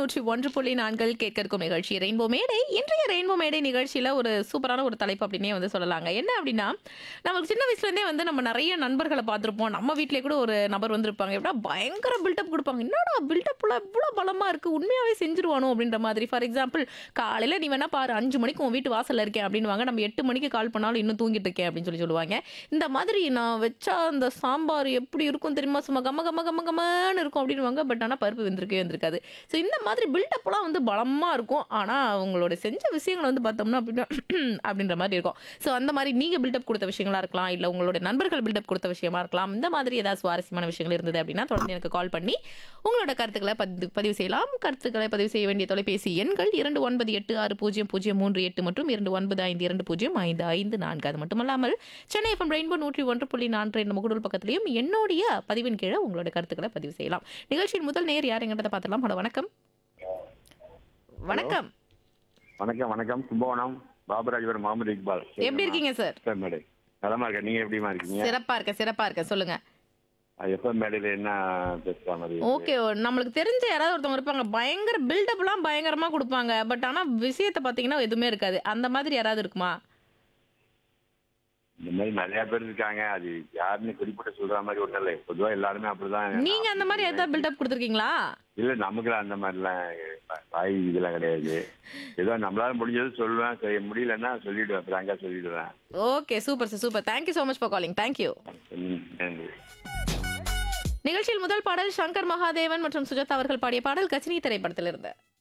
நூற்றி ஒன்று புள்ளி நான்கள் கேட்க இருக்கும் நிகழ்ச்சி ரெயின்போ மேடை இன்றைய ரெயின்போ மேடை நிகழ்ச்சியில் ஒரு சூப்பரான ஒரு தலைப்பு அப்படின்னே வந்து சொல்லலாங்க என்ன அப்படின்னா நமக்கு சின்ன வயசுலேருந்தே வந்து நம்ம நிறைய நண்பர்களை பார்த்துருப்போம் நம்ம வீட்டிலே கூட ஒரு நபர் வந்திருப்பாங்க எப்படா பயங்கர பில்டப் கொடுப்பாங்க என்னடா பில்டப்ல இவ்வளோ பலமாக இருக்குது உண்மையாகவே செஞ்சிருவானோ அப்படின்ற மாதிரி ஃபார் எக்ஸாம்பிள் காலையில் நீ வேணா பாரு அஞ்சு மணிக்கு உன் வீட்டு வாசல்ல இருக்கேன் அப்படின்னுவாங்க நம்ம எட்டு மணிக்கு கால் பண்ணாலும் இன்னும் தூங்கிட்டு இருக்கேன் அப்படின்னு சொல்லி சொல்லுவாங்க இந்த மாதிரி நான் வச்சா அந்த சாம்பார் எப்படி இருக்கும் தெரியுமா சும்மா கம கம கம கமன்னு இருக்கும் அப்படின்னுவாங்க பட் ஆனால் பருப்பு வெந்திருக்கவே வந்திருக்காது ஸோ இந்த மாதிரி பில்டப்லாம் வந்து பலமாக இருக்கும் ஆனால் அவங்களோட செஞ்ச விஷயங்கள் வந்து பார்த்தோம்னா அப்படின்னா அப்படின்ற மாதிரி இருக்கும் ஸோ அந்த மாதிரி நீங்கள் பில்டப் கொடுத்த விஷயங்களா இருக்கலாம் இல்லை உங்களோட நண்பர்கள் பில்டப் கொடுத்த விஷயமா இருக்கலாம் இந்த மாதிரி ஏதாவது சுவாரஸ்யமான விஷயங்கள் இருந்தது அப்படின்னா தொடர்ந்து எனக்கு கால் பண்ணி உங்களோட கருத்துக்களை பதிவு பதிவு செய்யலாம் கருத்துக்களை பதிவு செய்ய வேண்டிய தொலைபேசி எண்கள் இரண்டு ஒன்பது எட்டு ஆறு பூஜ்ஜியம் பூஜ்ஜியம் மூன்று எட்டு மற்றும் இரண்டு ஒன்பது ஐந்து இரண்டு பூஜ்ஜியம் ஐந்து ஐந்து நான்கு அது மட்டுமல்லாமல் சென்னை எஃப்எம் ரெயின்போ நூற்றி ஒன்று புள்ளி நான்கு என்ற முகநூல் பக்கத்திலையும் என்னுடைய பதிவின் கீழே உங்களோட கருத்துக்களை பதிவு செய்யலாம் நிகழ்ச்சியின் முதல் நேர் யாருங்கிறத பார்த்துலாம் ஹலோ வணக்கம் வணக்கம் வணக்கம் வணக்கம் கும்பகோணம் பாபராஜபுரம் முகமது இக்பால் எப்படி இருக்கீங்க சார் எஃப்எம் மேடை நலமா இருக்க நீங்க எப்படிமா இருக்கீங்க சிறப்பா இருக்க சிறப்பா இருக்க சொல்லுங்க எஃப்எம் மேடையில என்ன பேசுற மாதிரி ஓகே நம்மளுக்கு தெரிஞ்ச யாராவது ஒருத்தவங்க இருப்பாங்க பயங்கர பில்டப்லாம் பயங்கரமா கொடுப்பாங்க பட் ஆனா விஷயத்தை பாத்தீங்கன்னா எதுவுமே இருக்காது அந்த மாதிரி யாராவது இருக்குமா இந்த மாதிரி நிறைய பேர் இருக்காங்க அது யாருன்னு குறிப்பிட்டு சொல்ற மாதிரி ஒண்ணும் இல்லை பொதுவா எல்லாருமே அப்படிதான் நீங்க அந்த மாதிரி ஏதாவது பில்டப் கொடுத்துருக்கீங்களா இல்ல நமக்குலாம் அந்த மாதிரிலாம் வாய் இதெல்லாம் கிடையாது ஏதோ நம்மளால முடிஞ்சது சொல்லுவேன் சரி முடியலன்னா சொல்லிடுவேன் ஃப்ராங்கா சொல்லிடுவேன் okay super sir super thank you so much for calling thank you ம், நன்றி நிகழ்ச்சியில் முதல் பாடல் சங்கர் மகாதேவன் மற்றும் சுஜாதா அவர்கள் பாடிய பாடல் கச்சினி திரைப்படத்திலிருந்து